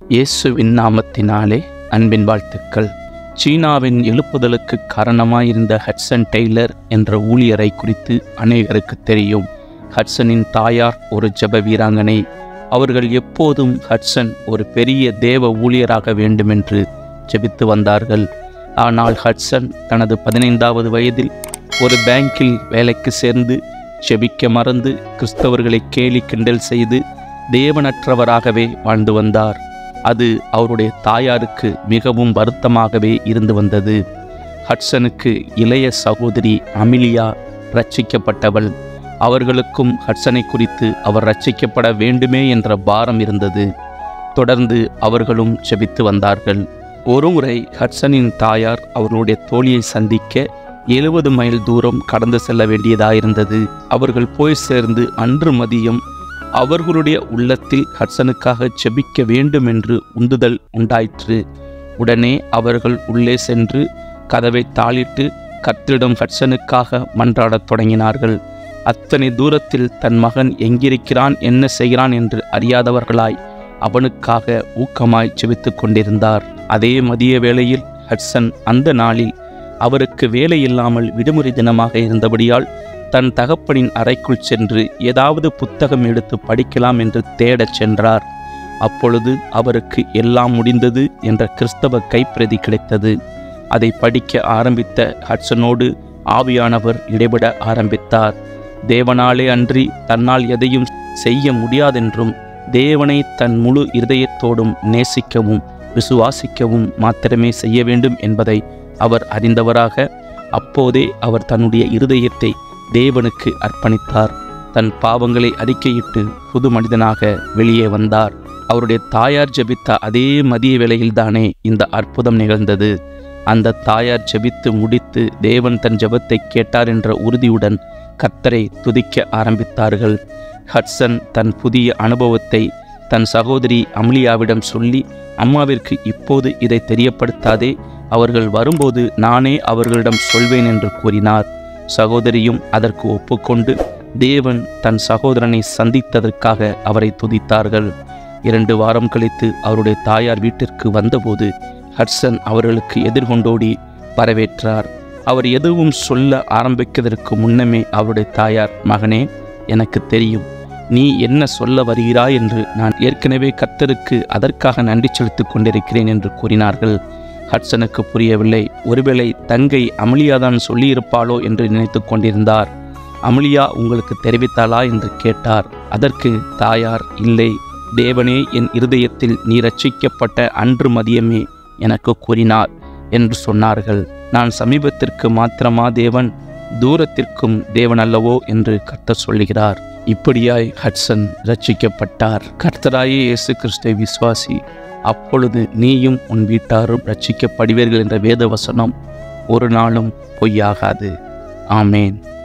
இயேசுவின் நாமத்தினாலே அன்பின் வாழ்த்துக்கள் சீனாவின் எழுப்புதலுக்கு காரணமாயிருந்த ஹட்சன் டெய்லர் என்ற ஊழியரை குறித்து அநேகருக்கு தெரியும் ஹட்சனின் தாயார் ஒரு ஜெப வீராங்கனை அவர்கள் எப்போதும் ஹட்சன் ஒரு பெரிய தேவ ஊழியராக வேண்டுமென்று ஜெபித்து வந்தார்கள் ஆனால் ஹட்சன் தனது பதினைந்தாவது வயதில் ஒரு பேங்கில் வேலைக்கு சேர்ந்து செபிக்க மறந்து கிறிஸ்தவர்களை கேலி கிண்டல் செய்து தேவனற்றவராகவே வாழ்ந்து வந்தார் அது அவருடைய தாயாருக்கு மிகவும் வருத்தமாகவே இருந்து வந்தது ஹட்சனுக்கு இளைய சகோதரி அமிலியா ரட்சிக்கப்பட்டவள் அவர்களுக்கும் ஹட்சனை குறித்து அவர் ரட்சிக்கப்பட வேண்டுமே என்ற பாரம் இருந்தது தொடர்ந்து அவர்களும் செபித்து வந்தார்கள் ஒருமுறை ஹட்சனின் தாயார் அவர்களுடைய தோழியை சந்திக்க எழுபது மைல் தூரம் கடந்து செல்ல வேண்டியதாயிருந்தது அவர்கள் போய் சேர்ந்து அன்று மதியம் அவர்களுடைய உள்ளத்தில் ஹட்சனுக்காக செபிக்க வேண்டும் என்று உந்துதல் உண்டாயிற்று உடனே அவர்கள் உள்ளே சென்று கதவை தாளிட்டு கர்த்தரிடம் ஹட்சனுக்காக மன்றாடத் தொடங்கினார்கள் அத்தனை தூரத்தில் தன் மகன் எங்கிருக்கிறான் என்ன செய்கிறான் என்று அறியாதவர்களாய் அவனுக்காக ஊக்கமாய் செபித்து கொண்டிருந்தார் அதே மதிய வேளையில் ஹட்சன் அந்த நாளில் அவருக்கு வேலை இல்லாமல் விடுமுறை தினமாக இருந்தபடியால் தன் தகப்பனின் அறைக்குள் சென்று ஏதாவது புத்தகம் எடுத்து படிக்கலாம் என்று தேடச் சென்றார் அப்பொழுது அவருக்கு எல்லாம் முடிந்தது என்ற கிறிஸ்தவ கைப்பிரதி கிடைத்தது அதை படிக்க ஆரம்பித்த ஹட்சனோடு ஆவியானவர் இடைபட ஆரம்பித்தார் தேவனாலே அன்றி தன்னால் எதையும் செய்ய முடியாதென்றும் தேவனை தன் முழு இருதயத்தோடும் நேசிக்கவும் விசுவாசிக்கவும் மாத்திரமே செய்ய வேண்டும் என்பதை அவர் அறிந்தவராக அப்போதே அவர் தன்னுடைய இருதயத்தை தேவனுக்கு அர்ப்பணித்தார் தன் பாவங்களை அறிக்கையிட்டு புது மனிதனாக வெளியே வந்தார் அவருடைய தாயார் ஜெபித்த அதே மதிய வேளையில்தானே இந்த அற்புதம் நிகழ்ந்தது அந்த தாயார் ஜெபித்து முடித்து தேவன் தன் ஜெபத்தை கேட்டார் என்ற உறுதியுடன் கர்த்தரை துதிக்க ஆரம்பித்தார்கள் ஹட்சன் தன் புதிய அனுபவத்தை தன் சகோதரி அம்லியாவிடம் சொல்லி அம்மாவிற்கு இப்போது இதை தெரியப்படுத்தாதே அவர்கள் வரும்போது நானே அவர்களிடம் சொல்வேன் என்று கூறினார் சகோதரியும் அதற்கு ஒப்புக்கொண்டு தேவன் தன் சகோதரனை சந்தித்ததற்காக அவரை துதித்தார்கள் இரண்டு வாரம் கழித்து அவருடைய தாயார் வீட்டிற்கு வந்தபோது ஹட்சன் அவர்களுக்கு எதிர்கொண்டோடி வரவேற்றார் அவர் எதுவும் சொல்ல ஆரம்பிப்பதற்கு முன்னமே அவருடைய தாயார் மகனே எனக்கு தெரியும் நீ என்ன சொல்ல வருகிறாய் என்று நான் ஏற்கனவே கர்த்தருக்கு அதற்காக நன்றி செலுத்திக் கொண்டிருக்கிறேன் என்று கூறினார்கள் ஹட்சனுக்கு புரியவில்லை ஒருவேளை தங்கை அமளியாதான் சொல்லியிருப்பாளோ என்று நினைத்து கொண்டிருந்தார் அமளியா உங்களுக்கு தெரிவித்தாளா என்று கேட்டார் அதற்கு தாயார் இல்லை தேவனே என் இருதயத்தில் நீ ரட்சிக்கப்பட்ட அன்று மதியமே எனக்கு கூறினார் என்று சொன்னார்கள் நான் சமீபத்திற்கு மாத்திரமா தேவன் தூரத்திற்கும் தேவன் அல்லவோ என்று கர்த்தர் சொல்லுகிறார் இப்படியாய் ஹட்சன் ரட்சிக்கப்பட்டார் கர்த்தராயே இயேசு கிறிஸ்துவை விசுவாசி அப்பொழுது நீயும் உன் வீட்டாரும் ரட்சிக்கப்படுவீர்கள் என்ற வேத வசனம் ஒரு நாளும் பொய்யாகாது ஆமேன்